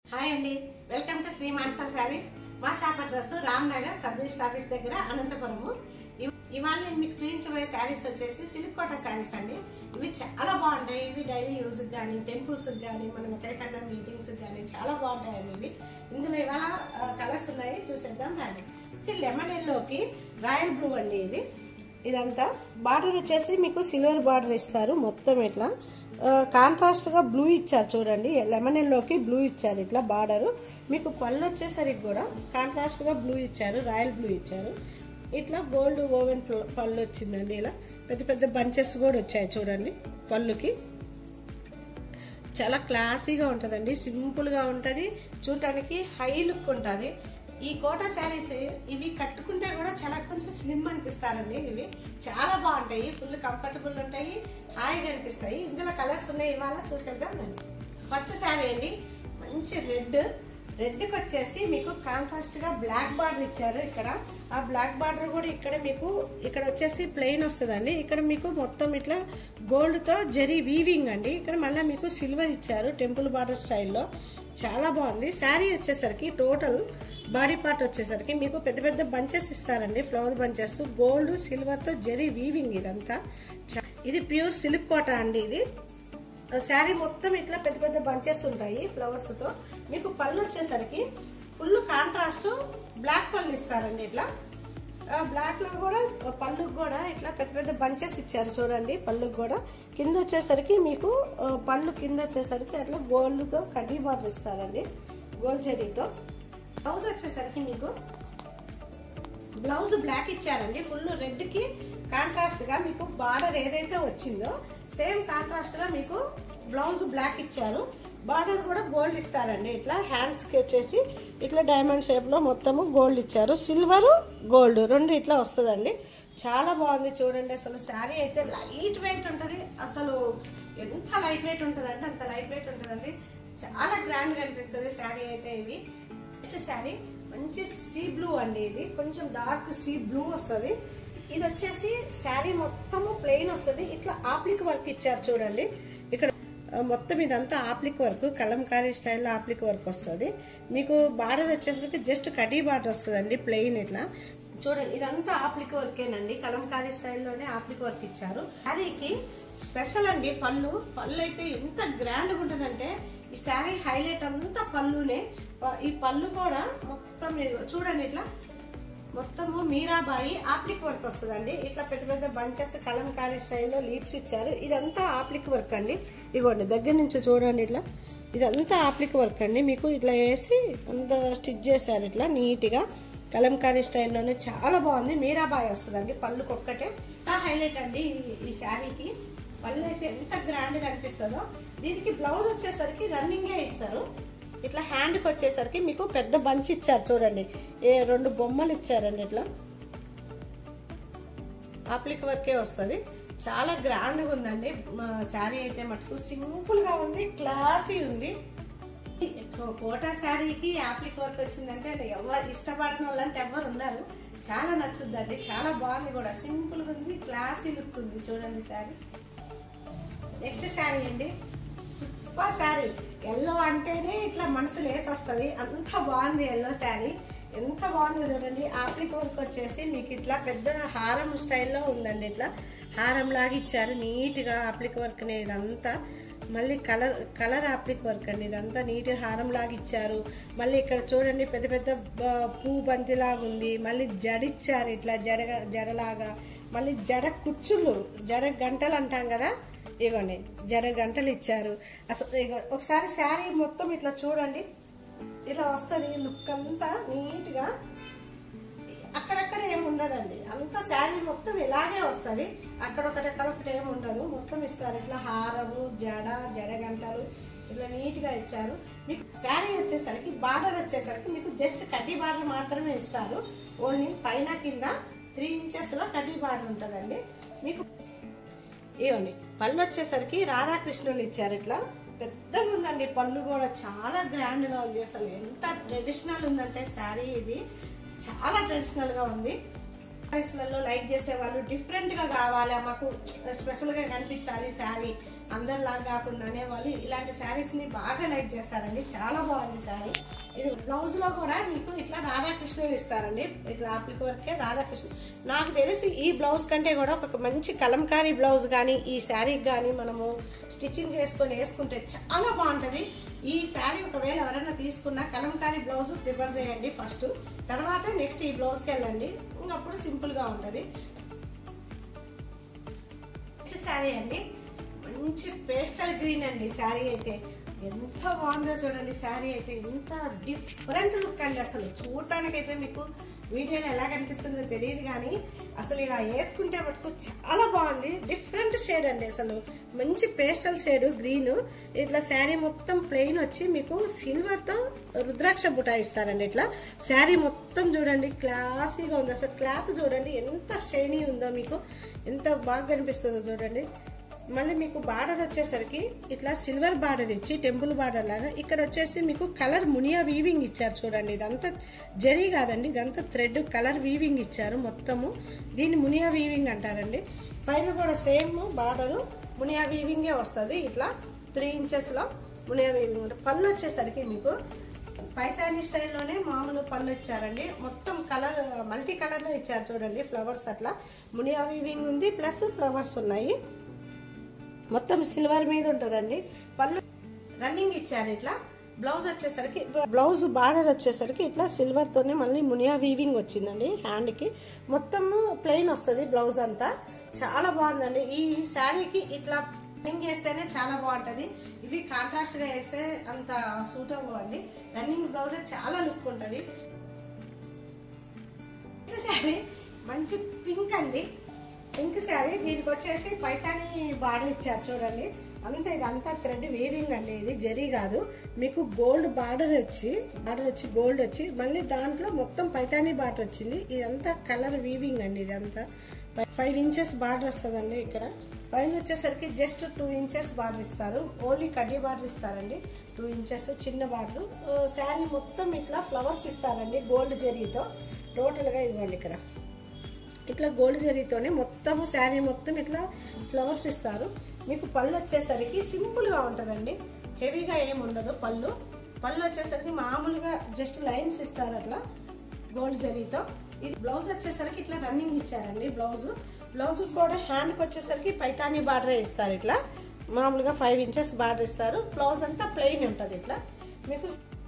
hi అండి welcome to Shri Manasa saris మా shop address Ram Nagar sub registrar office దగ్గర అనంతపురము ఇవ్- ఇవాళ నేను మీకు చూపించబోయే శారీస్ వచ్చేసి సిల్క్ కోట శారీస్ అండి ఇవి చాలా బాగుంటాయి ఇవి డైలీ యూజ్ కానీ టెంపుల్స్ కానీ మనం ఎక్కడికైనా మీటింగ్స్ కానీ చాలా బాగుంటాయండి ఇవి ఇందులో ఇవాళ కలర్స్ ఉన్నాయి చూసేద్దాం రండి ఇది లెమన్ ఎల్లోకి రాయల్ బ్లూ అండి ఇది ఇదంతా బార్డర్ వచ్చేసి మీకు సిల్వర్ బార్డర్ ఇస్తారు మొత్తం ఇట్లా కాంట్రాస్ట్ గా బ్లూ ఇచ్చారు చూడండి లెమన్ ఎల్లోకి బ్లూ ఇచ్చారు ఇట్లా బార్డర్ మీకు పళ్ళు వచ్చేసరికి కూడా కాంట్రాస్ట్ గా బ్లూ ఇచ్చారు రాయల్ బ్లూ ఇచ్చారు ఇట్లా గోల్డ్ ఓవెన్ పళ్ళు వచ్చిందండి ఇలా పెద్ద పెద్ద బంచెస్ కూడా వచ్చాయి చూడండి పళ్ళుకి చాలా క్లాసీగా ఉంటుందండి సింపుల్గా ఉంటుంది చూడటానికి హై లుక్ ఉంటుంది ఈ కోట శారీస్ ఇవి కట్టుకుంటే కూడా చాలా కొంచెం స్లిమ్ అనిపిస్తారండి ఇవి చాలా బాగుంటాయి ఫుల్ కంఫర్టబుల్ ఉంటాయి హాయిగా అనిపిస్తాయి ఇందులో కలర్స్ ఉన్నాయి ఇవాళ చూసేద్దాం రండి ఫస్ట్ శారీ అండి మంచి రెడ్ రెడ్కి వచ్చేసి మీకు కాంట్రాస్ట్ గా బ్లాక్ బార్డర్ ఇచ్చారు ఇక్కడ ఆ బ్లాక్ బార్డర్ కూడా ఇక్కడ మీకు ఇక్కడ వచ్చేసి ప్లెయిన్ వస్తుందండి ఇక్కడ మీకు మొత్తం ఇట్లా గోల్డ్ తో జరీ వీవింగ్ అండి ఇక్కడ మళ్ళీ మీకు సిల్వర్ ఇచ్చారు టెంపుల్ బార్డర్ స్టైల్లో చాలా బాగుంది శారీ వచ్చేసరికి టోటల్ బాడీ పార్ట్ వచ్చేసరికి మీకు పెద్ద పెద్ద బంచెస్ ఇస్తారండి ఫ్లవర్ బంచెస్ గోల్డ్ సిల్వర్ తో జరీ వీవింగ్ ఇదంతా చా- ఇది ప్యూర్ సిల్క్ కోట అండి ఇది శారీ మొత్తం ఇట్లా పెద్ద పెద్ద బంచెస్ ఉంటాయి ఫ్లవర్స్ తో మీకు పళ్ళు వచ్చేసరికి ఫుల్ కాంట్రాస్ట్ బ్లాక్ పళ్ళు ఇస్తారండి ఇట్లా బ్లాక్ లో కూడా పళ్ళుకి కూడా ఇట్లా పెద్ద పెద్ద బంచెస్ ఇచ్చారు చూడండి పళ్ళుకి కూడా కింద వచ్చేసరికి మీకు ఆ, పళ్ళు కింద వచ్చేసరికి అట్లా గోల్డ్ తో కడ్డీ బార్డర్ ఇస్తారండి గోల్డ్ జరీతో బ్లౌజ్ వచ్చేసరికి మీకు బ్లౌజ్ బ్లాక్ ఇచ్చారండి ఫుల్ రెడ్ కి కాంట్రాస్ట్ గా మీకు బార్డర్ ఏదైతే వచ్చిందో సేమ్ కాంట్రాస్ట్ గా మీకు బ్లౌజ్ బ్లాక్ ఇచ్చారు బార్డర్ కూడా గోల్డ్ ఇస్తారండి ఇట్లా హ్యాండ్స్ కి వచ్చేసి ఇట్లా డైమండ్ షేప్ లో మొత్తము గోల్డ్ ఇచ్చారు సిల్వర్ గోల్డ్ రెండు ఇట్లా వస్తుందండి చాలా బాగుంది చూడండి అసలు శారీ అయితే లైట్ వెయిట్ ఉంటుంది అసలు ఎంత లైట్ వెయిట్ ఉంటుంది అంటే అంత లైట్ వెయిట్ ఉంటుందండి చాలా గ్రాండ్ గా అనిపిస్తుంది శారీ అయితే ఇవి నెక్స్ట్ శారీ మంచి సీ బ్లూ అండి ఇది కొంచెం డార్క్ సీ బ్లూ వస్తుంది ఇది వచ్చేసి శారీ మొత్తము ప్లెయిన్ వస్తుంది ఇట్లా ఆప్లిక్ వర్క్ ఇచ్చారు చూడండి ఇక్కడ ఆ, మొత్తం ఇదంతా ఆప్లిక్ వర్క్ కలంకారీ స్టైల్లో ఆప్లిక్ వర్క్ వస్తుంది మీకు బార్డర్ వచ్చేసరికి జస్ట్ కడీ బార్డర్ వస్తుందండి ప్లెయిన్ ఇట్లా చూడండి ఇదంతా ఆప్లిక్ వర్కేనండి కలంకారీ స్టైల్లోనే ఆప్లిక్ వర్క్ ఇచ్చారు శారీకి స్పెషల్ అండి పళ్ళు పళ్ళు అయితే ఎంత గ్రాండ్గా ఉంటుందంటే ఈ శారీ హైలైట్ అంతా పళ్ళునే ప- ఈ పళ్ళు కూడా మొత్తం ఇదిగో చూడండి ఇట్లా మొత్తము మీరాబాయి ఆప్లిక్ వర్క్ వస్తుందండి ఇట్లా పెద్ద పెద్ద బంచెస్ కలంకారీ స్టైల్లో లీప్స్ ఇచ్చారు ఇదంతా ఆప్లిక్ వర్క్ అండి ఇగోండి దగ్గర నుంచి చూడండి ఇట్లా ఇదంతా ఆప్లిక్ వర్క్ అండి మీకు ఇట్లా వేసి అంత స్టిచ్ చేశారు ఇట్లా నీట్గా కలంకారీ స్టైల్లోనే చాలా బాగుంది మీరాబాయి వస్తుందండి పళ్ళుకి ఒక్కటే ఇంకా హైలైట్ అండి ఈ- ఈ శారీకి పళ్ళు అయితే ఎంత గ్రాండ్గా అనిపిస్తుందో దీనికి బ్లౌజ్ వచ్చేసరికి రన్నింగే ఇస్తారు ఇట్లా హ్యాండ్కి వచ్చేసరికి మీకు పెద్ద బంచ్ ఇచ్చారు చూడండి ఏ రెండు బొమ్మలు ఇచ్చారండి ఇట్లా ఆప్లిక్ వర్కే వస్తుంది చాలా గ్రాండ్గా ఉందండి మా శారీ అయితే మటుకు సింపుల్గా ఉంది క్లాసీ ఉంది కో- కోటా శారీకి ఆప్లిక్ వర్క్ వచ్చిందంటే ఎవరు ఇష్టపడిన వాళ్ళంటే ఎవరు ఉన్నారు చాలా నచ్చుద్దండి చాలా బాగుంది కూడా సింపుల్గా ఉంది క్లాసీ లుక్ ఉంది చూడండి శారీ నెక్స్ట్ శారీ అండి సూపర్ శారీ ఎల్లో అంటేనే ఇట్లా మనసు లేసి వస్తుంది అంత బాగుంది ఎల్లో శారీ ఎంత బాగుంది చూడండి ఆప్లిక్ వర్క్ వచ్చేసి మీకు ఇట్లా పెద్ద హారం స్టైల్లో ఉందండి ఇట్లా హారం లాగా ఇచ్చారు నీట్గా ఆప్లిక్ వర్క్ ఇదంతా మళ్ళీ కలర్ కలర్ ఆప్లిక్ వర్క్ అండి ఇదంతా నీట్ హారం లాగా ఇచ్చారు మళ్ళీ ఇక్కడ చూడండి పెద్ద పెద్ద బ- పూ బంతి లాగా ఉంది మళ్ళీ జడ ఇచ్చారు ఇట్లా జడ జడలాగా మళ్ళీ జడ కుచ్చులు జడ గంటలు అంటాం కదా ఇగోండి జడ గంటలు ఇచ్చారు అసలు ఇగో ఒకసారి శారీ మొత్తం ఇట్లా చూడండి ఇట్లా వస్తుంది లుక్ అంతా నీట్గా అక్కడక్కడ ఏమి ఉండదండి అంత శారీ మొత్తం ఇలాగే వస్తుంది అక్కడొకటి అక్కడొకటి ఏమి ఉండదు మొత్తం ఇస్తారు ఇట్లా హారము జడ జడ గంటలు ఇట్లా నీట్గా ఇచ్చారు మీకు శారీ వచ్చేసరికి బార్డర్ వచ్చేసరికి మీకు జస్ట్ కడ్డీ బార్డర్ మాత్రమే ఇస్తారు ఓన్లీ పైన కింద త్రీ ఇంచెస్లో కడ్డీ బార్డర్ ఉంటుందండి మీకు ఇవ్వండి పళ్ళు వచ్చేసరికి రాధాకృష్ణులు ఇచ్చారు ఇట్లా పెద్దగా ఉందండి పళ్ళు కూడా చాలా గ్రాండ్ గా ఉంది అసలు ఎంత ట్రెడిషనల్ ఉందంటే శారీ ఇది చాలా ట్రెడిషనల్ గా ఉంది ప్రైస్లలో లైక్ చేసే వాళ్ళు డిఫరెంట్ గా కావాలి మాకు స్పెషల్ గా కనిపించాలి శారీ అందరిలాగా కాకుండా అనేవాళ్ళు ఇలాంటి శారీస్ ని బాగా లైక్ చేస్తారండి చాలా బాగుంది శారీ ఇది బ్లౌజ్ లో కూడా మీకు ఇట్లా రాధాకృష్ణులు ఇస్తారండి ఇట్లా ఆపిల్ వరకే రాధాకృష్ణ నాకు తెలిసి ఈ బ్లౌజ్ కంటే కూడా ఒక మంచి కలంకారీ బ్లౌజ్ కానీ ఈ శారీకి కానీ మనము స్టిచ్చింగ్ చేసుకొని వేసుకుంటే చాలా బాగుంటది ఈ శారీ ఒకవేళ ఎవరైనా తీసుకున్నా కలంకారీ బ్లౌజ్ ప్రిఫర్ చేయండి ఫస్ట్ తర్వాత నెక్స్ట్ ఈ బ్లౌజ్కి వెళ్ళండి ఇంకప్పుడు సింపుల్ గా ఉంటది మంచి శారీ అండి మంచి పేస్టల్ గ్రీన్ అండి శారీ అయితే ఎంత బాగుందో చూడండి శారీ అయితే ఎంత డిఫరెంట్ లుక్ అండి అసలు చూడటానికి అయితే మీకు వీడియోలో ఎలా కనిపిస్తుందో తెలియదు కానీ అసలు ఇలా వేసుకుంటే మటుకు చాలా బాగుంది డిఫరెంట్ షేడ్ అండి అసలు మంచి పేస్టల్ షేడ్ గ్రీన్ ఇట్లా శారీ మొత్తం ప్లెయిన్ వచ్చి మీకు సిల్వర్తో రుద్రాక్ష బుటా ఇస్తారండి ఇట్లా శారీ మొత్తం చూడండి క్లాసీగా ఉంది అసలు క్లాత్ చూడండి ఎంత షైనీ ఉందో మీకు ఎంత బాగా కనిపిస్తుందో చూడండి మళ్ళీ మీకు బార్డర్ వచ్చేసరికి ఇట్లా సిల్వర్ బార్డర్ ఇచ్చి టెంపుల్ బార్డర్ లాగా ఇక్కడ వచ్చేసి మీకు కలర్ మునియా వీవింగ్ ఇచ్చారు చూడండి ఇదంతా జరీ కాదండి ఇదంతా థ్రెడ్ కలర్ వీవింగ్ ఇచ్చారు మొత్తము దీన్ని మునియా వీవింగ్ అంటారండి పైన కూడా సేమ్ బార్డరు మునియా వీవింగే వస్తుంది ఇట్లా త్రీ ఇంచెస్లో మునియా వీవింగ్ ఉంటుంది పళ్ళు వచ్చేసరికి మీకు పైతాని స్టైల్లోనే మామూలు పళ్ళు ఇచ్చారండి మొత్తం కలర్ మల్టీ కలర్లో ఇచ్చారు చూడండి ఫ్లవర్స్ అట్లా మునియా వీవింగ్ ఉంది ప్లస్ ఫ్లవర్స్ ఉన్నాయి మొత్తం సిల్వర్ మీద ఉంటుందండి పళ్ళు రన్నింగ్ ఇచ్చారు ఇట్లా బ్లౌజ్ వచ్చేసరికి బ్లౌజ్ బార్డర్ వచ్చేసరికి ఇట్లా సిల్వర్ తోనే మళ్ళీ మునియా వీవింగ్ వచ్చిందండి హ్యాండ్ కి మొత్తము ప్లెయిన్ వస్తుంది బ్లౌజ్ అంతా చాలా బాగుందండి ఈ శారీకి ఇట్లా రన్నింగ్ వేస్తేనే చాలా బాగుంటది ఇవి కాంట్రాస్ట్ గా వేస్తే అంత సూట్ అవ్వండి రన్నింగ్ బ్లౌజ్ చాలా లుక్ ఉంటది శారీ మంచి పింక్ అండి పింక్ శారీ దీనికి వచ్చేసి పైతాని బార్డర్ ఇచ్చారు చూడండి అంతా ఇదంతా థ్రెడ్ వీవింగ్ అండి ఇది జరీ కాదు మీకు గోల్డ్ బార్డర్ వచ్చి బార్డర్ వచ్చి గోల్డ్ వచ్చి మళ్ళీ దాంట్లో మొత్తం పైతాని బార్డర్ వచ్చింది ఇదంతా కలర్ వీవింగ్ అండి ఇదంతా ఫైవ్ ఇంచెస్ బార్డర్ వస్తుందండి ఇక్కడ పైన వచ్చేసరికి జస్ట్ టూ ఇంచెస్ బార్డర్ ఇస్తారు ఓన్లీ కడ్డీ బార్డర్ ఇస్తారండి టూ ఇంచెస్ చిన్న బార్డర్ శారీ మొత్తం ఇట్లా ఫ్లవర్స్ ఇస్తారండి గోల్డ్ జరీతో టోటల్గా ఇదిగోండి ఇక్కడ ఇట్లా గోల్డ్ జరీతోనే మొత్తము శారీ మొత్తం ఇట్లా ఫ్లవర్స్ ఇస్తారు మీకు పళ్ళు వచ్చేసరికి సింపుల్గా ఉంటుందండి హెవీగా ఏమి ఉండదు పళ్ళు పళ్ళు వచ్చేసరికి మామూలుగా జస్ట్ లైన్స్ ఇస్తారు అట్లా గోల్డ్ జరీతో ఇది బ్లౌజ్ వచ్చేసరికి ఇట్లా రన్నింగ్ ఇచ్చారండి బ్లౌజ్ బ్లౌజ్ కూడా హ్యాండ్కి వచ్చేసరికి పైతానీ బార్డర్ ఇస్తారు ఇట్లా మామూలుగా ఫైవ్ ఇంచెస్ బార్డర్ ఇస్తారు బ్లౌజ్ అంతా ప్లెయిన్ ఉంటుంది ఇట్లా మీకు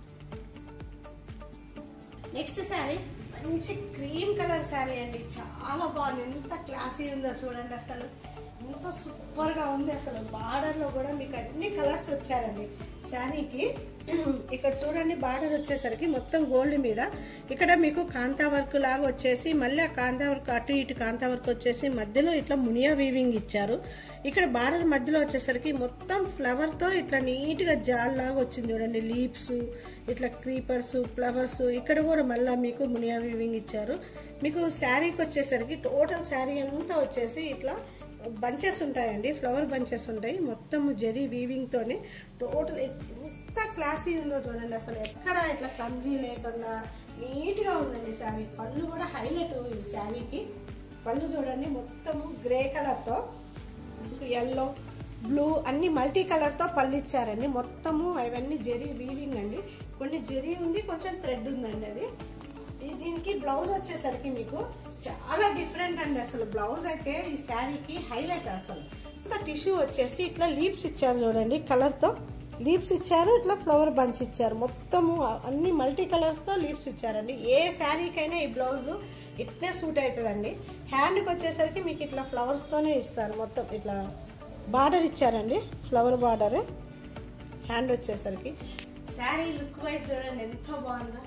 నెక్స్ట్ శారీ మంచి క్రీమ్ కలర్ శారీ అండి చాలా బాగుంది ఎంత క్లాసీ ఉందో చూడండి అసలు ఎంత సూపర్ గా ఉంది అసలు బార్డర్ లో కూడా మీకు అన్ని కలర్స్ వచ్చారండి శారీకి ఇక్కడ చూడండి బార్డర్ వచ్చేసరికి మొత్తం గోల్డ్ మీద ఇక్కడ మీకు కాంతా వర్క్ లాగా వచ్చేసి మళ్ళీ ఆ కాంతా వర్క్ అటు ఇటు కాంతా వర్క్ వచ్చేసి మధ్యలో ఇట్లా మునియా వీవింగ్ ఇచ్చారు ఇక్కడ బార్డర్ మధ్యలో వచ్చేసరికి మొత్తం ఫ్లవర్ తో ఇట్లా నీట్ గా జాల్ లాగా వచ్చింది చూడండి లీప్స్ ఇట్లా క్రీపర్స్ ఫ్లవర్స్ ఇక్కడ కూడా మళ్ళీ మీకు మునియా వీవింగ్ ఇచ్చారు మీకు శారీకి వచ్చేసరికి టోటల్ శారీ అంతా వచ్చేసి ఇట్లా బంచెస్ ఉంటాయండి ఫ్లవర్ బంచెస్ ఉంటాయి మొత్తం జెరీ వీవింగ్ తోని టోటల్ ఎంత క్లాసీ ఉందో చూడండి అసలు ఎక్కడ ఇట్లా కంజీ లేకుండా నీట్ గా ఉందండి శారీ పళ్ళు కూడా హైలైట్ ఈ శారీకి పళ్ళు చూడండి మొత్తము గ్రే కలర్ తో ఎల్లో బ్లూ అన్ని మల్టీ కలర్ తో పళ్ళు ఇచ్చారండి మొత్తము అవన్నీ జెరీ వీవింగ్ అండి కొన్ని జెరీ ఉంది కొంచెం థ్రెడ్ ఉందండి అది ఈ- దీనికి బ్లౌజ్ వచ్చేసరికి మీకు చాలా డిఫరెంట్ అండి అసలు బ్లౌజ్ అయితే ఈ శారీకి హైలైట్ అసలు ఇంత టిష్యూ వచ్చేసి ఇట్లా లీవ్స్ ఇచ్చారు చూడండి కలర్ తో లీవ్స్ ఇచ్చారు ఇట్లా ఫ్లవర్ బంచ్ ఇచ్చారు మొత్తము అన్ని మల్టీ కలర్స్ తో లీవ్స్ ఇచ్చారండి ఏ శారీకైనా ఈ బ్లౌజ్ ఇట్లే సూట్ అవుతుందండి హ్యాండ్కి వచ్చేసరికి మీకు ఇట్లా ఫ్లవర్స్ తోనే ఇస్తారు మొత్తం ఇట్లా బార్డర్ ఇచ్చారండి ఫ్లవర్ బార్డర్ హ్యాండ్ వచ్చేసరికి శారీ లుక్ వైజ్ చూడండి ఎంత బాగుందో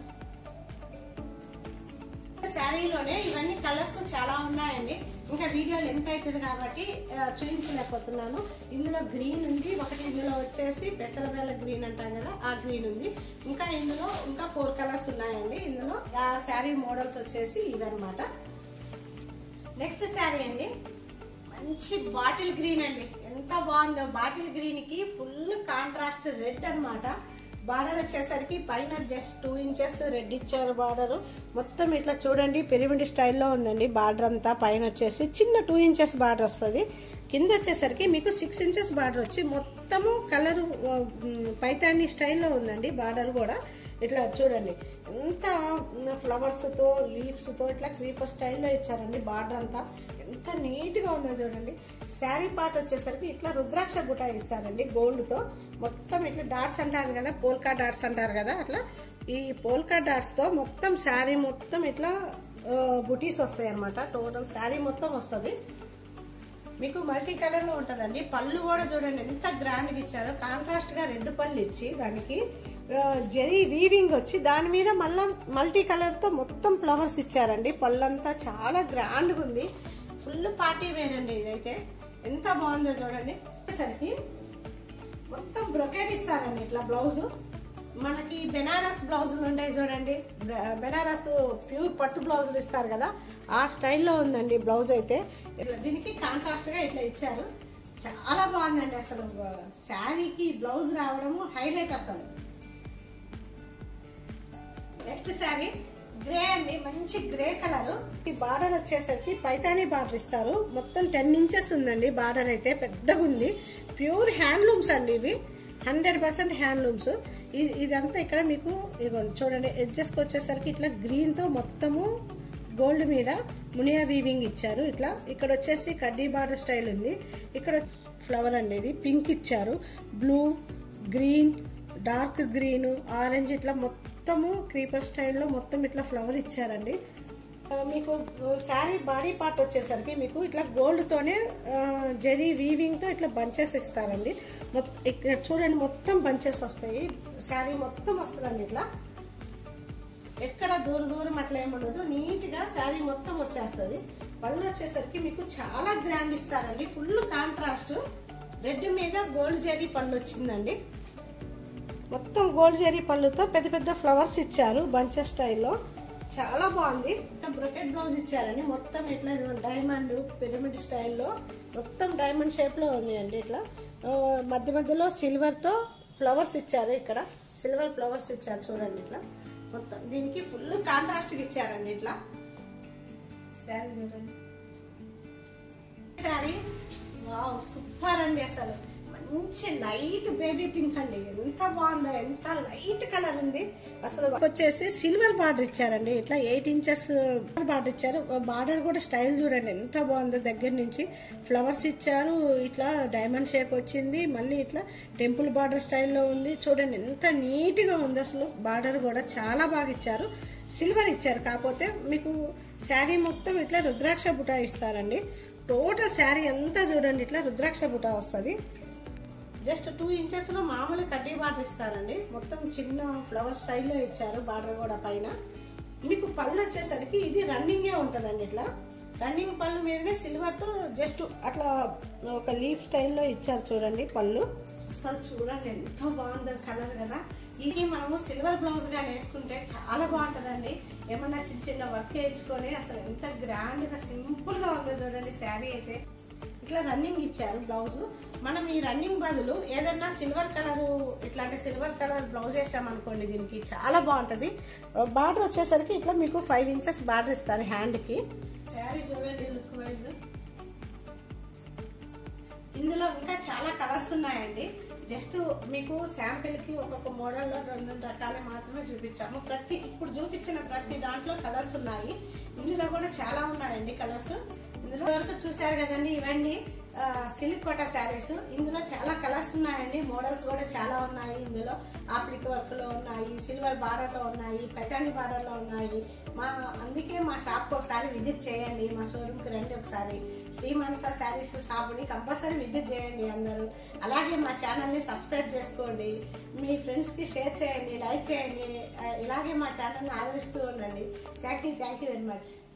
శారీలోనే ఇవన్నీ కలర్స్ చాలా ఉన్నాయండి ఇంకా వీడియో లెంత్ అవుతుంది కాబట్టి ఆ, చూపించలేకపోతున్నాను ఇందులో గ్రీన్ ఉంది ఒకటి ఇందులో వచ్చేసి పెసరబెల్ల గ్రీన్ అంటాం కదా ఆ గ్రీన్ ఉంది ఇంకా ఇందులో ఇంకా ఫోర్ కలర్స్ ఉన్నాయండి ఇందులో ఆ శారీ మోడల్స్ వచ్చేసి ఇదన్నమాట నెక్స్ట్ శారీ అండి మంచి బాటిల్ గ్రీన్ అండి ఎంత బాగుందో బాటిల్ గ్రీన్ కి ఫుల్ కాంట్రాస్ట్ రెడ్ అన్నమాట బార్డర్ వచ్చేసరికి పైన జస్ట్ టూ ఇంచెస్ రెడ్ ఇచ్చారు బార్డర్ మొత్తం ఇట్లా చూడండి పిరమిడ్ స్టైల్లో ఉందండి బార్డర్ అంతా పైన వచ్చేసి చిన్న టూ ఇంచెస్ బార్డర్ వస్తుంది కింద వచ్చేసరికి మీకు సిక్స్ ఇంచెస్ బార్డర్ వచ్చి మొత్తము కలర్ పైతాని స్టైల్లో ఉందండి బార్డర్ కూడా ఇట్లా చూడండి ఎంత ఫ్లవర్స్తో లీవ్స్తో ఇట్లా క్రీపర్ స్టైల్లో ఇచ్చారండి బార్డర్ అంతా ఎంత నీట్గా ఉందో చూడండి శారీ పార్ట్ వచ్చేసరికి ఇట్లా రుద్రాక్ష గుట ఇస్తారండి గోల్డ్తో మొత్తం ఇట్లా డాట్స్ అంటారు కదా పోల్కా డాట్స్ అంటారు కదా అట్లా ఈ పోల్కా డాట్స్తో మొత్తం శారీ మొత్తం ఇట్లా బుటీస్ వస్తాయి అనమాట టోటల్ శారీ మొత్తం వస్తుంది మీకు మల్టీ కలర్ లో ఉంటుందండి పళ్ళు కూడా చూడండి ఎంత గ్రాండ్ గా ఇచ్చారో కాంట్రాస్ట్ గా రెడ్ పళ్ళు ఇచ్చి దానికి ఆ, జరీ వీవింగ్ వచ్చి దాని మీద మళ్ళా మల్టీ కలర్ తో మొత్తం ఫ్లవర్స్ ఇచ్చారండి పళ్ళంతా చాలా గ్రాండ్ గా ఉంది ఫుల్ పార్టీ వేర్ అండి ఇదైతే ఎంత బాగుందో చూడండి సరికి మొత్తం బ్రొకేట్ ఇస్తారండి ఇట్లా బ్లౌజ్ మనకి బెనారస్ బ్లౌజులు ఉంటాయి చూడండి బె- బెనారస్ ప్యూర్ పట్టు బ్లౌజులు ఇస్తారు కదా ఆ స్టైల్లో ఉందండి బ్లౌజ్ అయితే ఇట్లా దీనికి కాంట్రాస్ట్ గా ఇట్లా ఇచ్చారు చాలా బాగుందండి అసలు శారీకి బ్లౌజ్ రావడము హైలైట్ అసలు నెక్స్ట్ శారీ గ్రే అండి మంచి గ్రే కలర్ ఈ బార్డర్ వచ్చేసరికి పైతానీ బార్డర్ ఇస్తారు మొత్తం టెన్ ఇంచెస్ ఉందండి బార్డర్ అయితే పెద్దగా ఉంది ప్యూర్ హ్యాండ్లూమ్స్ అండి ఇవి హండ్రెడ్ పర్సెంట్ హ్యాండ్లూమ్స్ ఇదంతా ఇక్కడ మీకు ఇదిగోండి చూడండి ఎడ్జెస్కి వచ్చేసరికి ఇట్లా గ్రీన్తో మొత్తము గోల్డ్ మీద మునియా వీవింగ్ ఇచ్చారు ఇట్లా ఇక్కడ వచ్చేసి కడ్డీ బార్డర్ స్టైల్ ఉంది ఇక్కడ ఫ్లవర్ అండి ఇది పింక్ ఇచ్చారు blue green dark green orange ఇట్లా మొత్తము క్రీపర్ స్టైల్లో మొత్తం ఇట్లా ఫ్లవర్ ఇచ్చారండి ఆ, మీకు శారీ బాడీ పార్ట్ వచ్చేసరికి మీకు ఇట్లా గోల్డ్తోనే జెరీ వీవింగ్తో ఇట్లా బంచెస్ ఇస్తారండి మొత్తం ఇక్కడ చూడండి మొత్తం బంచెస్ వస్తాయి శారీ మొత్తం వస్తుందండి ఇట్లా ఎక్కడ దూరం దూరం అట్లా ఏముండదు నీట్గా శారీ మొత్తం వచ్చేస్తుంది పళ్ళు వచ్చేసరికి మీకు చాలా గ్రాండ్ ఇస్తారండి ఫుల్ కాంట్రాస్ట్ రెడ్ మీద గోల్డ్ జెరీ పళ్ళు వచ్చిందండి మొత్తం గోల్డ్ జెరీ పళ్ళుతో పెద్ద పెద్ద ఫ్లవర్స్ ఇచ్చారు బంచెస్ స్టైల్లో చాలా బాగుంది బ్రొకెట్ బ్లౌజ్ ఇచ్చారండి మొత్తం ఇట్లా డైమండ్ పిరమిడ్ స్టైల్లో మొత్తం డైమండ్ షేప్లో ఉంది అండి ఇట్లా ఆ, మధ్య మధ్యలో సిల్వర్తో ఫ్లవర్స్ ఇచ్చారు ఇక్కడ సిల్వర్ ఫ్లవర్స్ ఇచ్చారు చూడండి ఇట్లా మొత్తం దీనికి ఫుల్ కాంట్రాస్ట్ ఇచ్చారండి ఇట్లా శారీ చూడండి శారీ వావ్ సూపర్ అండి అసలు మంచి లైట్ బేబీ పింక్ అండి ఎంత బాగుందో ఎంత లైట్ కలర్ ఉంది అసలు వచ్చేసి సిల్వర్ బార్డర్ ఇచ్చారండి ఇట్లా ఎయిట్ ఇంచెస్ బార్డర్ ఇచ్చారు బార్డర్ కూడా స్టైల్ చూడండి ఎంత బాగుందో దగ్గర నుంచి ఫ్లవర్స్ ఇచ్చారు ఇట్లా డైమండ్ షేప్ వచ్చింది మళ్ళీ ఇట్లా టెంపుల్ బార్డర్ స్టైల్లో ఉంది చూడండి ఎంత నీట్గా ఉంది అసలు బార్డర్ కూడా చాలా బాగా ఇచ్చారు సిల్వర్ ఇచ్చారు కాకపోతే మీకు శారీ మొత్తం ఇట్లా రుద్రాక్ష బుటా ఇస్తారండి టోటల్ శారీ అంతా చూడండి ఇట్లా రుద్రాక్ష బుటా వస్తుంది జస్ట్ టూ ఇంచెస్ లో మామూలు కడ్డీ బార్డర్ ఇస్తారండి మొత్తం చిన్న ఫ్లవర్ స్టైల్లో ఇచ్చారు బార్డర్ కూడా పైన మీకు పళ్ళు వచ్చేసరికి ఇది రన్నింగే ఉంటుందండి ఇట్లా రన్నింగ్ పళ్ళు మీదనే సిల్వర్ తో జస్ట్ అట్లా ఒక లీఫ్ స్టైల్లో ఇచ్చారు చూడండి పళ్ళు అసలు చూడండి ఎంత బాగుందో కలర్ కదా ఇది మనము సిల్వర్ బ్లౌజ్ గా వేసుకుంటే చాలా బాగుంటుందండి ఏమన్నా చిన్న చిన్న వర్క్ వేయించుకొని అసలు ఎంత గ్రాండ్ గా సింపుల్ గా ఉందో చూడండి శారీ అయితే ఇట్లా రన్నింగ్ ఇచ్చారు బ్లౌజ్ మనం ఈ రన్నింగ్ బదులు ఏదన్నా సిల్వర్ కలర్ ఇట్లాంటి సిల్వర్ కలర్ బ్లౌజ్ వేసామనుకోండి దీనికి చాలా బాగుంటది బార్డర్ వచ్చేసరికి ఇట్లా మీకు ఫైవ్ ఇంచెస్ బార్డర్ ఇస్తారు హ్యాండ్ కి శారీ చూడండి లుక్ వైజ్ ఇందులో ఇంకా చాలా కలర్స్ ఉన్నాయండి జస్ట్ మీకు శాంపిల్ కి ఒక్కొక్క మోడల్లో రెండు రెండు రకాలు మాత్రమే చూపించాము ప్రతి ఇప్పుడు చూపించిన ప్రతి దాంట్లో కలర్స్ ఉన్నాయి ఇందులో కూడా చాలా ఉన్నాయండి కలర్స్ ఇందులో వరకు చూసారు కదండి ఇవన్నీ సిల్క్ కోట శారీస్ ఇందులో చాలా కలర్స్ ఉన్నాయండి మోడల్స్ కూడా చాలా ఉన్నాయి ఇందులో ఆప్లిక్ వర్క్ లో ఉన్నాయి సిల్వర్ బార్డర్ లో ఉన్నాయి పైతాని బార్డర్ లో ఉన్నాయి మా అందుకే మా షాప్ ఒకసారి విజిట్ చేయండి మా షోరూమ్ కి రండి ఒకసారి శ్రీ మనస శారీస్ షాప్ ని కంపల్సరీ విజిట్ చేయండి అందరూ అలాగే మా ఛానల్ ని సబ్స్క్రైబ్ చేసుకోండి మీ ఫ్రెండ్స్ కి షేర్ చేయండి లైక్ చేయండి ఆ, ఇలాగే మా ఛానల్ ని ఆదరిస్తూ ఉండండి thank you thank you very much